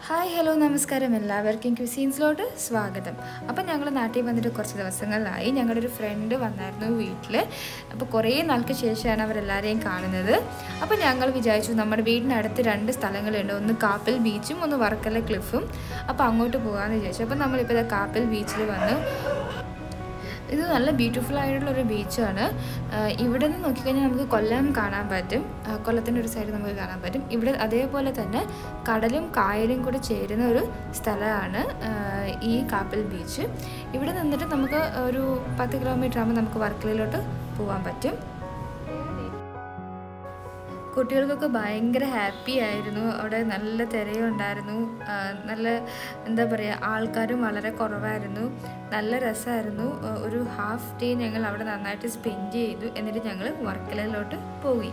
hi hello നമസ്കാരം എല്ലാവർക്കും ക്യുസീൻസിലോട്ട് സ്വാഗതം അപ്പം ഞങ്ങൾ നാട്ടിൽ വന്നിട്ട് കുറച്ച് ദിവസങ്ങളിലായി ഞങ്ങളുടെ ഒരു ഫ്രണ്ട് വന്നായിരുന്നു വീട്ടിൽ അപ്പോൾ കുറേ നാൾക്ക് ശേഷമാണ് അവരെല്ലാവരെയും കാണുന്നത് അപ്പോൾ ഞങ്ങൾ വിചാരിച്ചു നമ്മുടെ വീടിനടുത്ത് രണ്ട് സ്ഥലങ്ങളുണ്ട് ഒന്ന് കാപ്പിൽ ബീച്ചും ഒന്ന് വർക്കല ക്ലിഫും അപ്പോൾ അങ്ങോട്ട് പോകാമെന്ന് വിചാരിച്ചു അപ്പോൾ നമ്മളിപ്പോൾ ഇതാ കാപ്പിൽ ബീച്ചിൽ വന്ന് ഇത് നല്ല ബ്യൂട്ടിഫുൾ ആയിട്ടുള്ള ഒരു ബീച്ചാണ് ഇവിടെ നിന്ന് നോക്കിക്കഴിഞ്ഞാൽ നമുക്ക് കൊല്ലം കാണാൻ പറ്റും ആ, കൊല്ലത്തിൻ്റെ ഒരു സൈഡ് നമുക്ക് കാണാൻ പറ്റും ഇവിടെ അതേപോലെ തന്നെ കടലും കായലും കൂടെ ചേരുന്ന ഒരു സ്ഥലമാണ് ആ, ഈ കാപ്പിൽ ബീച്ച് ഇവിടെ നിന്നിട്ട് നമുക്ക് ഒരു പത്ത് കിലോമീറ്റർ ആകുമ്പോൾ നമുക്ക് വർക്കലയിലോട്ട് പോകാൻ പറ്റും കുട്ടികൾക്കൊക്കെ ഭയങ്കര ഹാപ്പി ആയിരുന്നു അവിടെ നല്ല തിരയുണ്ടായിരുന്നു ആ, നല്ല എന്താ പറയുക ആൾക്കാരും വളരെ കുറവായിരുന്നു നല്ല രസമായിരുന്നു ആ, ഒരു ഹാഫ് ഡേ ഞങ്ങൾ അവിടെ നന്നായിട്ട് സ്പെൻഡ് ചെയ്തു എന്നിട്ട് ഞങ്ങൾ വർക്കലയിലോട്ട് പോയി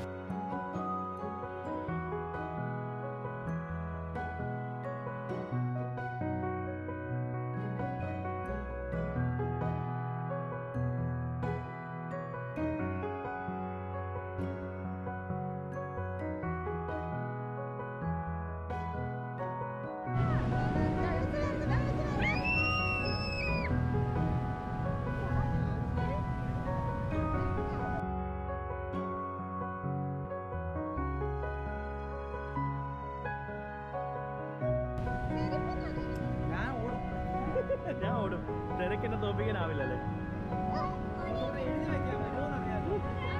ഞാൻ ഓടും ഞാൻ ഓടും തിരക്കെന്നെ തോപ്പിക്കാനാവില്ലല്ലേ എഴുതി വെക്കാൻ വരുമോന്നറിയാലോ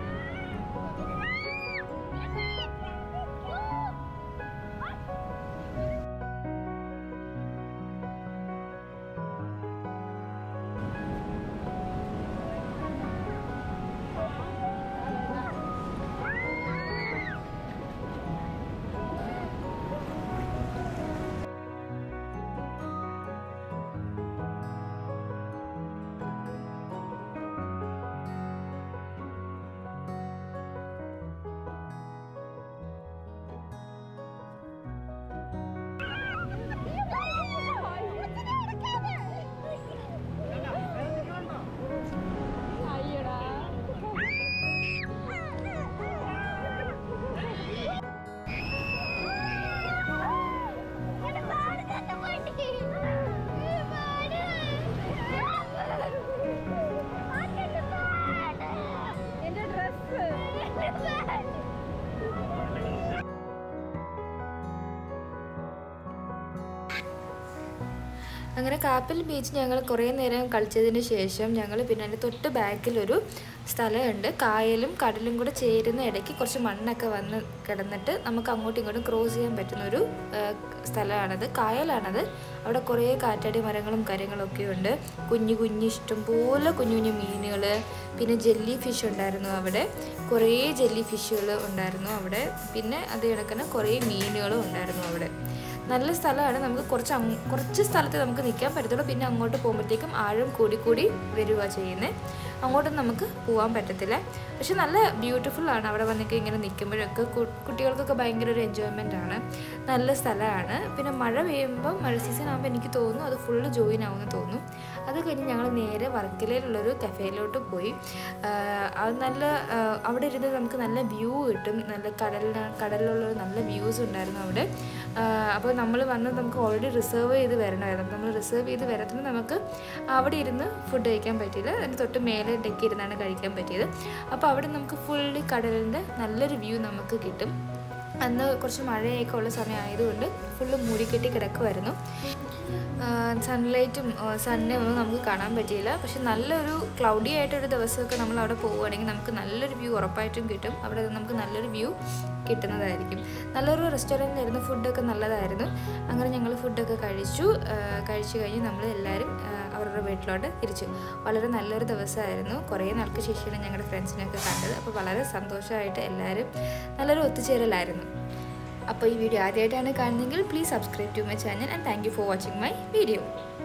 എന്റെ ഡ്രസ് അങ്ങനെ കാപ്പിൽ ബീച്ച് ഞങ്ങൾ കുറേ നേരം കളിച്ചതിന് ശേഷം ഞങ്ങൾ പിന്നെ അതിൻ്റെ തൊട്ട് ബാക്കിലൊരു സ്ഥലമുണ്ട് കായലും കടലും കൂടെ ചേരുന്ന ഇടയ്ക്ക് കുറച്ച് മണ്ണൊക്കെ വന്ന് കിടന്നിട്ട് നമുക്ക് അങ്ങോട്ടും ഇങ്ങോട്ടും ക്രോസ് ചെയ്യാൻ പറ്റുന്ന ഒരു ആ, സ്ഥലമാണത് കായലാണത് അവിടെ കുറേ കാറ്റാടി മരങ്ങളും കാര്യങ്ങളൊക്കെ ഉണ്ട് കുഞ്ഞു കുഞ്ഞു ഇഷ്ടംപോലെ കുഞ്ഞു കുഞ്ഞു മീനുകൾ പിന്നെ ജെല്ലി ഫിഷ് ഉണ്ടായിരുന്നു അവിടെ കുറേ ജെല്ലി ഫിഷുകൾ ഉണ്ടായിരുന്നു അവിടെ പിന്നെ അത് കണക്കിന് കുറേ മീനുകളും ഉണ്ടായിരുന്നു അവിടെ നല്ല സ്ഥലമാണ് നമുക്ക് കുറച്ച് അങ്ങ് കുറച്ച് സ്ഥലത്ത് നമുക്ക് നിൽക്കാൻ പറ്റത്തുള്ളൂ പിന്നെ അങ്ങോട്ട് പോകുമ്പോഴത്തേക്കും ആഴം കൂടി കൂടി വരിക ചെയ്യുന്നത് അങ്ങോട്ടും നമുക്ക് പോകാൻ പറ്റത്തില്ല പക്ഷെ നല്ല ബ്യൂട്ടിഫുൾ ആണ് അവിടെ വന്നിട്ട് ഇങ്ങനെ നിൽക്കുമ്പോഴൊക്കെ കു- കുട്ടികൾക്കൊക്കെ ഭയങ്കര ഒരു എൻജോയ്മെൻ്റ് ആണ് നല്ല സ്ഥലമാണ് പിന്നെ മഴ പെയ്യുമ്പോൾ മഴ സീസൺ ആകുമ്പോൾ എനിക്ക് തോന്നുന്നു അത് ഫുള്ള് ജോയിൻ ആവുമെന്ന് തോന്നും അത് കഴിഞ്ഞ് ഞങ്ങൾ നേരെ വർക്കലയിലുള്ളൊരു കഫേയിലോട്ട് പോയി ആഹ് അത് നല്ല ആഹ് അവിടെ ഇരുന്ന് നമുക്ക് നല്ല വ്യൂ കിട്ടും നല്ല കടലിന് കടലിലുള്ള നല്ല വ്യൂസ് ഉണ്ടായിരുന്നു അവിടെ അപ്പോൾ നമ്മൾ വന്ന് നമുക്ക് ഓൾറെഡി റിസർവ് ചെയ്ത് വരണമായിരുന്നു നമ്മൾ റിസർവ് ചെയ്ത് വരത്തിന് നമുക്ക് അവിടെ ഇരുന്ന് ഫുഡ് കഴിക്കാൻ പറ്റിയില്ല അതിന് തൊട്ട് മേലെ ഡെക്ക് ഇരുന്നാണ് കഴിക്കാൻ പറ്റിയത് അപ്പോൾ അവിടെ നമുക്ക് ഫുള്ളി കടലിൻ്റെ നല്ലൊരു വ്യൂ നമുക്ക് കിട്ടും അന്ന് കുറച്ച് മഴയൊക്കെ ഉള്ള സമയം ആയതുകൊണ്ട് ഫുള്ള് മൂടിക്കെട്ടി കിടക്കുമായിരുന്നു സൺലൈറ്റും സണ്ണെ ഒന്നും നമുക്ക് കാണാൻ പറ്റിയില്ല പക്ഷെ നല്ലൊരു ക്ലൗഡി ആയിട്ടൊരു ദിവസമൊക്കെ നമ്മൾ അവിടെ പോവുകയാണെങ്കിൽ നമുക്ക് നല്ലൊരു വ്യൂ ഉറപ്പായിട്ടും കിട്ടും അവിടെ നമുക്ക് നല്ലൊരു വ്യൂ കിട്ടുന്നതായിരിക്കും നല്ലൊരു റെസ്റ്റോറൻറ്റിലായിരുന്നു ഫുഡൊക്കെ നല്ലതായിരുന്നു അങ്ങനെ ഞങ്ങൾ ഫുഡൊക്കെ കഴിച്ചു ആ, കഴിച്ചു കഴിഞ്ഞ് നമ്മൾ എല്ലാവരും ആ, അവരുടെ വീട്ടിലോട്ട് തിരിച്ചു വളരെ നല്ലൊരു ദിവസമായിരുന്നു കുറേ നാൾക്ക് ശേഷമാണ് ഞങ്ങളുടെ ഫ്രണ്ട്സിനെയൊക്കെ കണ്ടത് അപ്പോൾ വളരെ സന്തോഷമായിട്ട് എല്ലാവരും നല്ലൊരു ഒത്തുചേരലായിരുന്നു അപ്പോൾ ഈ വീഡിയോ ആദ്യമായിട്ടാണ് കാണുന്നതെങ്കിൽ please subscribe to my channel and thank you for watching my video